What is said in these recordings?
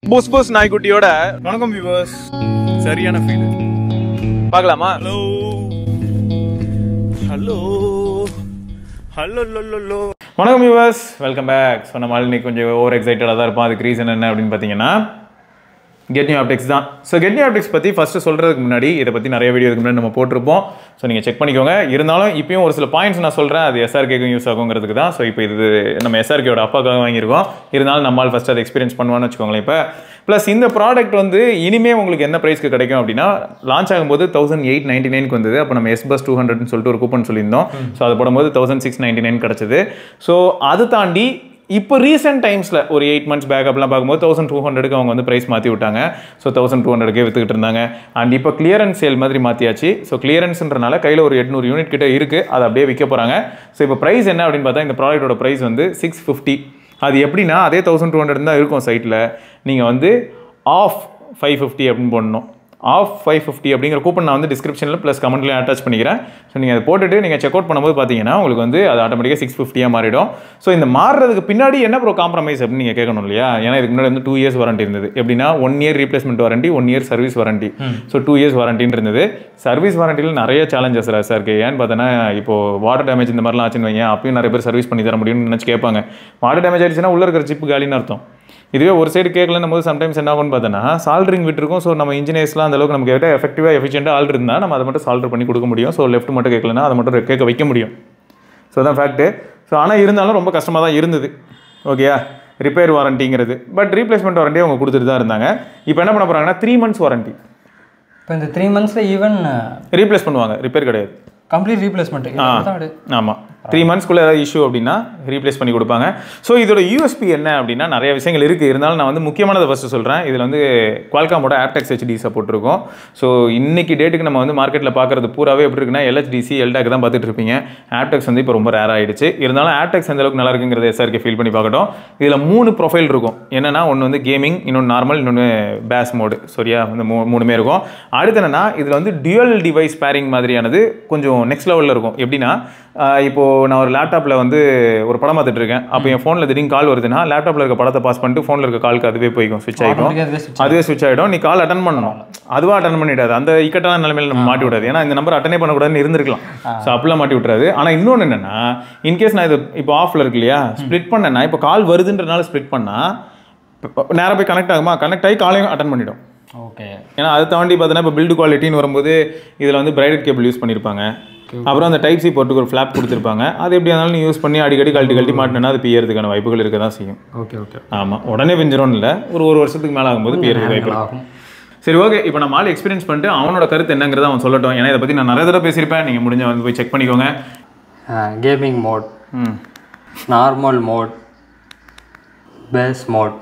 புஸ் புஸ் நாய்க்குட்டியோட வணக்கம் வியூவர்ஸ் சரியான ஃபீல் பார்க்கலாமா ஹலோ ஹலோ ஹலோ லோ வணக்கம் வியூவர்ஸ் வெல்கம் பேக் ஸோ நம்ம இன்னைக்கு கொஞ்சம் ஓவர் எக்ஸைட்டடாக தான் இருப்போம் அதுக்கு ரீசன் என்ன அப்படின்னு பார்த்தீங்கன்னா கெட் நியூ ஆப்டெக்ஸ் தான் ஸோ கெட் நியூ ஆப்டெக்ஸ் பற்றி ஃபஸ்ட்டு சொல்கிறதுக்கு முன்னாடி இதை பற்றி நிறைய வீடியோ இதுக்கு முன்னாடி நம்ம போட்டிருப்போம் ஸோ நீங்கள் செக் பண்ணிக்கோங்க இருந்தாலும் இப்பயும் ஒரு சில பாயிண்ட்ஸ் நான் சொல்கிறேன் அது எஸ்ஆர்கேக்கும் யூஸ் ஆகுங்கிறதுக்கு தான் ஸோ இப்போ இது நம்ம எஸ்ஆர்கேயோட அப்பாக்காக வாங்கியிருக்கோம் இருந்தாலும் நம்மால் ஃபஸ்ட் அதை எக்ஸ்பீரியன்ஸ் பண்ணுவான்னு வச்சுக்கோங்களேன் இப்போ ப்ளஸ் இந்த ப்ராடக்ட் வந்து இனிமே உங்களுக்கு என்ன ப்ரைஸ்க்கு கிடைக்கும் அப்படின்னா லான்ச் ஆகும்போது தௌசண்ட் எயிட் நைன்டி நைனுக்கு வந்தது அப்போ நம்ம எஸ் பஸ் டூ ஹண்ட்ரட்னு சொல்லிட்டு ஒரு கூப்பன் சொல்லியிருந்தோம் ஸோ அது போடும்போது தௌசண்ட் சிக்ஸ் நைன்டி நைன் கிடச்சிது ஸோ அது தாண்டி இப்போ ரீசெண்ட் டைம்ஸில் ஒரு எயிட் மந்த்ஸ் பேக் அப்படிலாம் பார்க்கும்போது தௌசண்ட் டூ ஹண்ட்ரடுக்கு அவங்க வந்து ப்ரைஸ் மாற்றி விட்டாங்க ஸோ தௌசண்ட் டூ ஹண்ட்ரட்கே வித்துக்கிட்டு இருந்தாங்க அண்ட் இப்போ கிளியரன்ஸ் சேல் மாதிரி மாற்றியாச்சு ஸோ கிளியரன்ஸ்ன்றனால கையில் ஒரு எட்நூறு யூனிட் கிட்ட இருக்குது அதை அப்படியே விற்க போகிறாங்க ஸோ இப்போ ப்ரைஸ் என்ன அப்படின்னு பார்த்தா இந்த ப்ராடக்ட்டோட ப்ரைஸ் வந்து சிக்ஸ் ஃபிஃப்டி அது எப்படின்னா அதே தௌசண்ட் டூ ஹண்ட்ரட் தான் இருக்கும் சைட்டில் நீங்கள் வந்து ஆஃப் ஃபைவ் ஃபிஃப்டி அப்படின்னு போடணும் ஆஃப் ஃபைவ் ஃபிஃப்டி அப்படிங்கிற கூப்பன் நான் வந்து டிஸ்கிரிப்ஷனில் ப்ளஸ் கமெண்ட்லேயும் அட்டாச் பண்ணிக்கிறேன் ஸோ நீங்கள் அதை போட்டுட்டு நீங்கள் செக் அவுட் பண்ணும்போது பார்த்தீங்கன்னா உங்களுக்கு வந்து அது ஆட்டோமேட்டிக்காக சிக்ஸ் ஃபிஃப்டியாக மாறிடும் ஸோ இந்த மாறுறதுக்கு பின்னாடி என்ன ப்ரோ காம்ப்ரமைஸ் அப்படின்னு நீங்கள் கேட்கணும் இல்லையா ஏன்னா இதுக்கு முன்னாடி வந்து டூ இயர்ஸ் வாரண்டி இருந்தது எப்படின்னா one year replacement warranty one year service warranty so two years வாரண்டின்னு இருந்தது சர்வீஸ் வாரண்டியில் நிறைய சேலஞ்சஸ் சார் இருக்கு ஏன்னு பார்த்தோன்னா இப்போ வாட்டர் டேமேஜ் இந்த மாதிரிலாம் ஆச்சுன்னு வைங்க அப்பயும் நிறைய பேர் சர்வீஸ் பண்ணி தர முடியும்னு நினச்சி கேட்பாங்க வாட்டர் டேமேஜ் ஆயிடுச்சுன்னா உள்ள இருக்கிற சிப்பு காலின்னு அர்த்தம் இதுவே ஒரு சைடு கேட்கலன்னும் போது சம்டைம்ஸ் என்ன ஆகும்னு பார்த்தோன்னா சால்ட்ரிங் விட்டுருக்கும் ஸோ நம்ம இன்ஜினியர்ஸ்லாம் அந்த அளவுக்கு நமக்கு கிட்ட எஃபெக்டிவாக எஃபிஷியண்டாக ஆள் இருந்தால் நம்ம அதை மட்டும் சால்டர் பண்ணி கொடுக்க முடியும் ஸோ லெஃப்ட் மட்டும் கேட்கலன்னா அதை மட்டும் கேட்க வைக்க முடியும் ஸோ அதான் ஃபேக்ட்டு ஸோ ஆனால் இருந்தாலும் ரொம்ப கஷ்டமாக தான் இருந்தது ஓகேயா ரிப்பேர் வாரண்டிங்கிறது பட் ரீப்ளேஸ்மெண்ட் வாரண்டி அவங்க கொடுத்துட்டு தான் இருந்தாங்க இப்போ என்ன பண்ண போகிறாங்கன்னா த்ரீ மந்த்ஸ் வாரண்டி இப்போ இந்த த்ரீ மந்த்ஸில் ஈவன் ரீப்ளேஸ் பண்ணுவாங்க ரிப்பேர் கிடையாது கம்ப்ளீட் ரீப்ளேஸ்மெண்ட் ஆமாம் த்ரீ மந்த்ஸ்க்குள்ளே ஏதாவது இஷ்யூ அப்படின்னா ரீப்ளேஸ் பண்ணி கொடுப்பாங்க ஸோ இதோட யூஎஸ்பி என்ன அப்படின்னா நிறைய விஷயங்கள் இருக்குது இருந்தாலும் நான் வந்து முக்கியமானதை ஃபஸ்ட்டு சொல்கிறேன் இதில் வந்து குவால்காமோட ஆப்டெக்ஸ் ஹெச்டி சப்போர்ட் இருக்கும் ஸோ இன்னைக்கு டேட்டுக்கு நம்ம வந்து மார்க்கெட்டில் பார்க்குறது பூராவே எப்படி இருக்குன்னா எல்ஹெச்டிசி எல்டாக் தான் பார்த்துட்டு இருப்பீங்க ஆப்டெக்ஸ் வந்து இப்போ ரொம்ப ரேர் ஆயிடுச்சு இருந்தாலும் ஆப்டெக்ஸ் எந்த அளவுக்கு நல்லா இருக்குங்கிறத எஸ்ஆர்கே ஃபீல் பண்ணி பார்க்கட்டும் இதில் மூணு ப்ரொஃபைல் இருக்கும் என்னன்னா ஒன்று வந்து கேமிங் இன்னொன்று நார்மல் இன்னொன்று பேஸ் மோடு சரியா இந்த மூ மூணுமே இருக்கும் அடுத்து என்னன்னா இதில் வந்து டியூவல் டிவைஸ் பேரிங் மாதிரியானது கொஞ்சம் நெக்ஸ்ட் லெவலில் இருக்கும் எப்படின்னா ஆஹ் இப்போ நான் ஒரு லேப்டாப்பில் வந்து ஒரு படம் பார்த்துட்டு இருக்கேன் அப்போ என் ஃபோனில் திடீர்னு கால் வருதுன்னா லேப்டாப்பில் இருக்க படத்தை பாஸ் பண்ணிட்டு ஃபோனில் இருக்க காலுக்கு அதுவே போய்க்கும் ஸ்விட்ச் ஆகிக்கும் அதுவே switch அதுவே ஸ்விட்ச் ஆகிடும் நீ கால் அட்டன் பண்ணணும் அதுவாக அட்டன் பண்ணிடாது அந்த இக்கட்டான நிலைமையில நம்ம மாட்டி விடாது ஏன்னா இந்த நம்பர் அட்டனே பண்ணக்கூடாதுன்னு இருந்திருக்கலாம் ஸோ அப்படிலாம் மாட்டி விட்டுறாது ஆனால் இன்னொன்று என்னன்னா இன்கேஸ் நான் இது இப்போ ஆஃப்ல இருக்கு இல்லையா ஸ்ப்ளிட் பண்ணேன்னா இப்போ கால் வருதுன்றனால ஸ்ப்ளிட் பண்ணால் நேராக போய் கனெக்ட் ஆகுமா கனெக்ட் ஆகி காலையும் அட்டன் பண்ணிடும் ஓகே ஏன்னா அதை தாண்டி பார்த்தீங்கன்னா இப்போ பில்டு குவாலிட்டின்னு வரும்போது இதில் வந்து பிரைடட் கேபிள் யூஸ் பண்ணியிருப்பாங்க அப்புறம் அந்த டைப் சி போட்டுக்கு ஒரு ஃப்ளாப் கொடுத்துருப்பாங்க அது எப்படி இருந்தாலும் நீ யூஸ் பண்ணி அடிக்கடி கழட்டி கழட்டி மாட்டினா அது பியறதுக்கான வாய்ப்புகள் இருக்க தான் செய்யும் ஓகே ஓகே ஆமாம் உடனே பிஞ்சிரும் இல்லை ஒரு ஒரு வருஷத்துக்கு மேலே ஆகும்போது பியறதுக்கு வாய்ப்பு இருக்கு. ஆகும் சரி ஓகே இப்போ நம்ம ஆள் எக்ஸ்பீரியன்ஸ் பண்ணிட்டு அவனோட கருத்து என்னங்கிறத அவன் சொல்லட்டும் ஏன்னா இதை பற்றி நான் நிறைய தடவை பேசியிருப்பேன் நீங்கள் முடிஞ்ச வந்து போய் செக் பண்ணிக்கோங்க கேமிங் மோட் ம் normal mode bass mode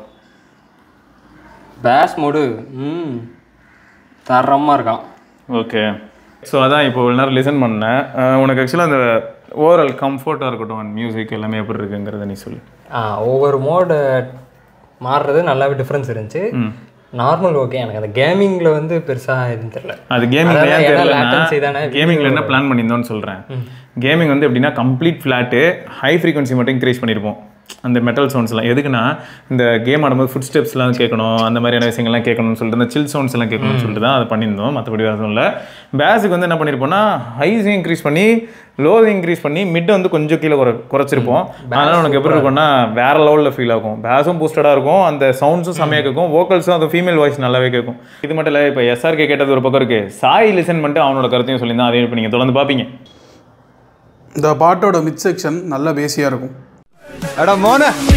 bass mode ம் தரமாக இருக்கான் ஓகே ஸோ அதான் இப்போ இவ்வளோ நேரம் லிசன் பண்ணேன் அஹ் உனக்கு ஆக்சுவலாக அந்த ஓவரால் கம்ஃபர்ட்டாக இருக்கட்டும் மியூசிக் எல்லாமே எப்படி இருக்குங்கிறத நீ சொல்லு ஆ ஒவ்வொரு மோடு மாறுறது நல்லாவே டிஃப்ரென்ஸ் இருந்துச்சு நார்மல் ஓகே எனக்கு அந்த கேமிங்கில் வந்து பெருசாக எதுவும் தெரியல அது கேமிங்ல ஏன் அதான் ஏன்னா latency தானே, தெரியலன்னா கேமிங்ல என்ன பிளான் பண்ணியிருந்தோம்னு சொல்கிறேன் கேமிங் வந்து எப்படின்னா கம்ப்ளீட் ஃப்ளாட்டு ஹை ஃப்ரீக்வன்சி மட்டும் இன்க்ரீஸ் பண்ணியிருப்போம் அந்த மெட்டல் சவுண்ட்ஸ்லாம் எதுக்குன்னா இந்த கேம் ஆடும்போது ஃபுட் ஸ்டெப்ஸ்லாம் கேட்கணும் அந்த மாதிரியான விஷயங்கள்லாம் கேட்கணும்னு சொல்லிட்டு இந்த சில் சவுண்ட்ஸ் எல்லாம் கேட்கணும்னு சொல்லிட்டு தான் அதை பண்ணியிருந்தோம் மற்றபடி வேறு எதுவும் இல்லை பேஸுக்கு வந்து என்ன பண்ணியிருப்போம்னா ஹைஸையும் இன்க்ரீஸ் பண்ணி லோவையும் இன்க்ரீஸ் பண்ணி மிட் வந்து கொஞ்சம் கீழே குறை குறைச்சிருப்போம் அதனால உனக்கு எப்படி இருக்கும்னா வேற லெவலில் ஃபீல் ஆகும் பேஸும் பூஸ்டடாக இருக்கும் அந்த சவுண்ட்ஸும் செம்மையாக கேட்கும் வோக்கல்ஸும் அந்த ஃபீமேல் வாய்ஸ் நல்லாவே கேட்கும் இது மட்டும் இல்லை இப்போ எஸ்ஆர்கே கேட்டது ஒரு பக்கம் இருக்கு சாய் லிசன் பண்ணிட்டு அவனோட கருத்தையும் சொல்லியிருந்தான் அதையும் இப்போ நீங்கள் தொடர்ந்து பார்ப்பீங்க இந்த பாட்டோட மிட் செக்ஷன் நல்ல பேசியாக இருக்கும் அட மோன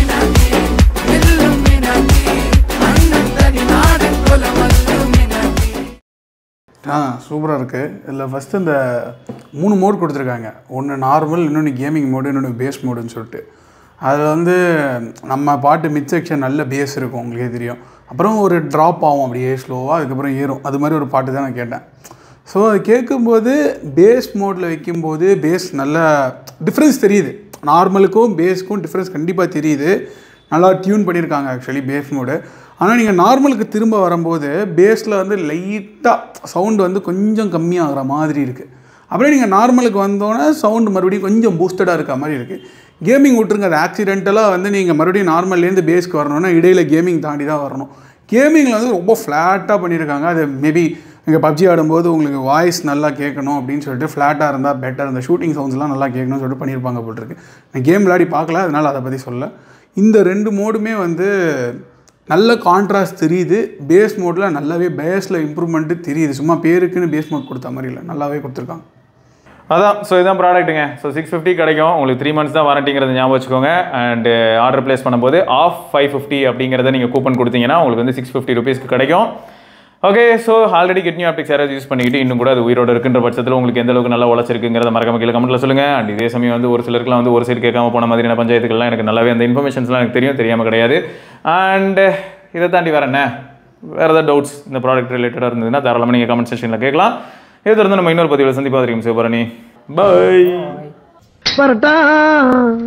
ஆ சூப்பராக இருக்குது இதில் ஃபஸ்ட்டு இந்த மூணு மோட் கொடுத்துருக்காங்க ஒன்று நார்மல் இன்னொன்று கேமிங் மோடு இன்னொன்று பேஸ் மோடுன்னு சொல்லிட்டு அதில் வந்து நம்ம பாட்டு மிட் செக்ஷன் நல்ல பேஸ் இருக்கும் உங்களுக்கே தெரியும் அப்புறம் ஒரு ட்ராப் ஆகும் அப்படியே ஸ்லோவாக அதுக்கப்புறம் ஏறும் அது மாதிரி ஒரு பாட்டு தான் நான் கேட்டேன் ஸோ அது கேட்கும்போது பேஸ் மோடில் வைக்கும்போது பேஸ் நல்ல டிஃப்ரென்ஸ் தெரியுது நார்மலுக்கும் பேஸ்க்கும் டிஃப்ரென்ஸ் கண்டிப்பாக தெரியுது நல்லா டியூன் பண்ணியிருக்காங்க ஆக்சுவலி பேஸ் மோடு ஆனால் நீங்கள் நார்மலுக்கு திரும்ப வரும்போது பேஸில் வந்து லைட்டாக சவுண்டு வந்து கொஞ்சம் கம்மியாகிற மாதிரி இருக்குது அப்படியே நீங்கள் நார்மலுக்கு வந்தோன்னே சவுண்டு மறுபடியும் கொஞ்சம் பூஸ்டடாக இருக்க மாதிரி இருக்குது கேமிங் விட்ருங்க அது ஆக்சிடென்டலாக வந்து நீங்கள் மறுபடியும் நார்மல்லேருந்து பேஸ்க்கு வரணும்னா இடையில கேமிங் தாண்டி தான் வரணும் கேமிங்கில் வந்து ரொம்ப ஃப்ளாட்டாக பண்ணியிருக்காங்க அது மேபி இங்கே பப்ஜி ஆடும்போது உங்களுக்கு வாய்ஸ் நல்லா கேட்கணும் அப்படின்னு சொல்லிட்டு ஃப்ளாட்டாக இருந்தால் பெட்டர் இந்த ஷூட்டிங் சவுண்ட்ஸ்லாம் நல்லா கேட்கணும்னு சொல்லிட்டு பண்ணியிருப்பாங்க போட்டிருக்கு நான் கேம் விளையாடி பார்க்கல அதனால் அதை பற்றி சொல்ல இந்த ரெண்டு மோடுமே வந்து நல்ல கான்ட்ராஸ்ட் தெரியுது பேஸ் மோடில் நல்லாவே பேஸில் இம்ப்ரூவ்மெண்ட்டு தெரியுது சும்மா பேருக்குன்னு பேஸ் மோட் கொடுத்த மாதிரி இல்லை நல்லாவே கொடுத்துருக்காங்க அதான் ஸோ இதான் ப்ராடக்ட்டுங்க ஸோ சிக்ஸ் ஃபிஃப்டி கிடைக்கும் உங்களுக்கு த்ரீ மந்த்ஸ் தான் வாரண்டிங்கிறத ஞாபகம் வச்சுக்கோங்க அண்ட் ஆர்டர் ப்ளேஸ் பண்ணும்போது ஆஃப் ஃபைவ் ஃபிஃப்டி அப்படிங்கிறத நீங்கள் கூப்பன் கொடுத்தீங்கன்னா உங்களுக்கு வந்து சிக்ஸ் ஃபிஃப்டி ருபீஸ்க்கு கிடைக்கும் okay so already get new optics யாராவது யூஸ் பண்ணிக்கிட்டு இன்னும் கூட அது உயிரோட இருக்கின்ற பட்சத்தில் உங்களுக்கு எந்த அளவுக்கு நல்லா உழைச்சிருக்குங்கிறத மறக்காம கீழே கமெண்ட்டில் சொல்லுங்கள் அண்ட் இதே சமயம் வந்து ஒரு சிலருக்குலாம் வந்து ஒரு சைடு கேட்காம போன மாதிரியான பஞ்சாயத்துக்கள்லாம் எனக்கு நல்லாவே அந்த இன்ஃபர்மேஷன்ஸ்லாம் எனக்கு தெரியும் தெரியாமல் கிடையாது அண்ட் இதை தாண்டி வேறு என்ன வேறு ஏதாவது டவுட்ஸ் இந்த ப்ராடக்ட் ரிலேட்டடாக இருந்ததுன்னா தாராளமாக நீங்கள் கமெண்ட் செக்ஷனில் கேட்கலாம் இதை தொடர்ந்து நம்ம இன்னொரு பதிவில் சந்திப்பா தெரியும் சிவபரணி பை வரட்டா